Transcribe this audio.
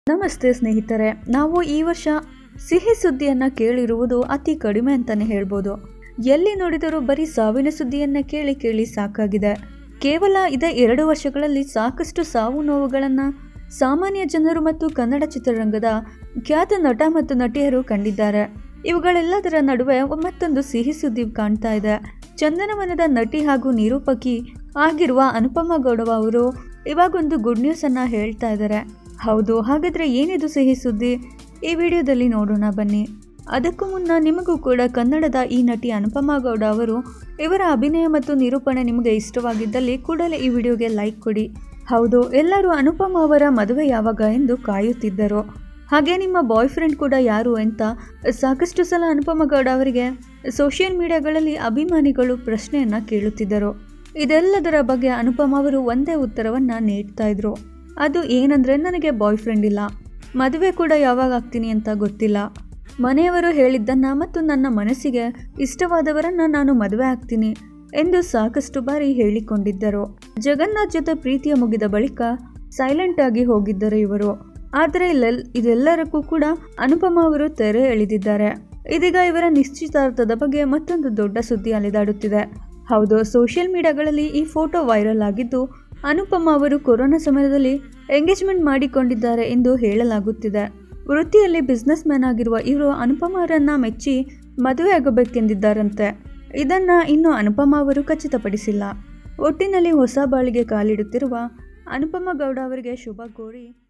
ನಮಸ್ತೆ ಸ್ನೇಹಿತರೆ ನಾವು ಈ ವರ್ಷ ಸಿಹಿ ಸುದ್ದಿಯನ್ನ ಕೇಳಿರುವುದು ಅತಿ ಕಡಿಮೆ ಅಂತಾನೆ ಹೇಳ್ಬೋದು ಎಲ್ಲಿ ನೋಡಿದರೂ ಬರೀ ಸಾವಿನ ಸುದ್ದಿಯನ್ನ ಕೇಳಿ ಕೇಳಿ ಸಾಕಾಗಿದೆ ಕೇವಲ ಇದೇ ಎರಡು ವರ್ಷಗಳಲ್ಲಿ ಸಾಕಷ್ಟು ಸಾವು ನೋವುಗಳನ್ನು ಸಾಮಾನ್ಯ ಜನರು ಮತ್ತು ಕನ್ನಡ ಚಿತ್ರರಂಗದ ಖ್ಯಾತ ನಟ ಮತ್ತು ನಟಿಯರು ಕಂಡಿದ್ದಾರೆ ಇವುಗಳೆಲ್ಲದರ ನಡುವೆ ಮತ್ತೊಂದು ಸಿಹಿ ಸುದ್ದಿ ಕಾಣ್ತಾ ಇದೆ ಚಂದನವನದ ನಟಿ ಹಾಗೂ ನಿರೂಪಕಿ ಆಗಿರುವ ಅನುಪಮ ಗೌಡವ ಅವರು ಇವಾಗೊಂದು ಗುಡ್ ನ್ಯೂಸ್ ಅನ್ನ ಹೇಳ್ತಾ ಇದ್ದಾರೆ ಹೌದು ಹಾಗಾದ್ರೆ ಏನಿದು ಸಿಹಿ ಸುದ್ದಿ ಈ ವಿಡಿಯೋದಲ್ಲಿ ನೋಡೋಣ ಬನ್ನಿ ಅದಕ್ಕೂ ಮುನ್ನ ನಿಮಗೂ ಕೂಡ ಕನ್ನಡದ ಈ ನಟಿ ಅನುಪಮಾ ಗೌಡ ಅವರು ಇವರ ಅಭಿನಯ ಮತ್ತು ನಿರೂಪಣೆ ನಿಮಗೆ ಇಷ್ಟವಾಗಿದ್ದಲ್ಲಿ ಕೂಡಲೇ ಈ ವಿಡಿಯೋಗೆ ಲೈಕ್ ಕೊಡಿ ಹೌದು ಎಲ್ಲರೂ ಅನುಪಮ ಅವರ ಮದುವೆ ಯಾವಾಗ ಎಂದು ಕಾಯುತ್ತಿದ್ದರು ಹಾಗೆ ನಿಮ್ಮ ಬಾಯ್ ಫ್ರೆಂಡ್ ಕೂಡ ಯಾರು ಅಂತ ಸಾಕಷ್ಟು ಸಲ ಅನುಪಮ ಗೌಡ ಅವರಿಗೆ ಸೋಷಿಯಲ್ ಮೀಡಿಯಾಗಳಲ್ಲಿ ಅಭಿಮಾನಿಗಳು ಪ್ರಶ್ನೆಯನ್ನ ಕೇಳುತ್ತಿದ್ದರು ಇದೆಲ್ಲದರ ಬಗ್ಗೆ ಅನುಪಮ ಅವರು ಒಂದೇ ಉತ್ತರವನ್ನ ನೀಡ್ತಾ ಇದ್ರು ಅದು ಏನಂದ್ರೆ ನನಗೆ ಬಾಯ್ ಫ್ರೆಂಡ್ ಇಲ್ಲ ಮದುವೆ ಕೂಡ ಯಾವಾಗ ಆಗ್ತೀನಿ ಅಂತ ಗೊತ್ತಿಲ್ಲ ಮನೆಯವರು ಹೇಳಿದ್ದನ್ನ ಮತ್ತು ನನ್ನ ಮನಸ್ಸಿಗೆ ಇಷ್ಟವಾದವರನ್ನ ನಾನು ಮದುವೆ ಆಗ್ತೀನಿ ಎಂದು ಸಾಕಷ್ಟು ಬಾರಿ ಹೇಳಿಕೊಂಡಿದ್ದರು ಜಗನ್ನಾಥ್ ಜೊತೆ ಪ್ರೀತಿಯ ಮುಗಿದ ಬಳಿಕ ಸೈಲೆಂಟ್ ಆಗಿ ಹೋಗಿದ್ದರು ಇವರು ಆದರೆ ಇಲ್ಲೆಲ್ ಇದೆಲ್ಲರಕ್ಕೂ ಕೂಡ ಅನುಪಮ ಅವರು ತೆರೆ ಎಳೆದಿದ್ದಾರೆ ಇದೀಗ ಇವರ ನಿಶ್ಚಿತಾರ್ಥದ ಬಗ್ಗೆ ಮತ್ತೊಂದು ದೊಡ್ಡ ಸುದ್ದಿ ಅಲೆದಾಡುತ್ತಿದೆ ಹೌದು ಸೋಷಿಯಲ್ ಮೀಡಿಯಾಗಳಲ್ಲಿ ಈ ಫೋಟೋ ವೈರಲ್ ಆಗಿದ್ದು ಅನುಪಮ ಅವರು ಕೊರೋನಾ ಸಮಯದಲ್ಲಿ ಎಂಗೇಜ್ಮೆಂಟ್ ಮಾಡಿಕೊಂಡಿದ್ದಾರೆ ಎಂದು ಹೇಳಲಾಗುತ್ತಿದೆ ವೃತ್ತಿಯಲ್ಲಿ ಬಿಸ್ನೆಸ್ ಮ್ಯಾನ್ ಆಗಿರುವ ಇವರು ಅನುಪಮ ಅವರನ್ನ ಮೆಚ್ಚಿ ಮದುವೆಯಾಗಬೇಕೆಂದಿದ್ದಾರಂತೆ ಇದನ್ನ ಇನ್ನು ಅನುಪಮ ಅವರು ಖಚಿತಪಡಿಸಿಲ್ಲ ಒಟ್ಟಿನಲ್ಲಿ ಹೊಸ ಬಾಳಿಗೆ ಕಾಲಿಡುತ್ತಿರುವ ಅನುಪಮ ಗೌಡ ಅವರಿಗೆ ಶುಭ ಕೋರಿ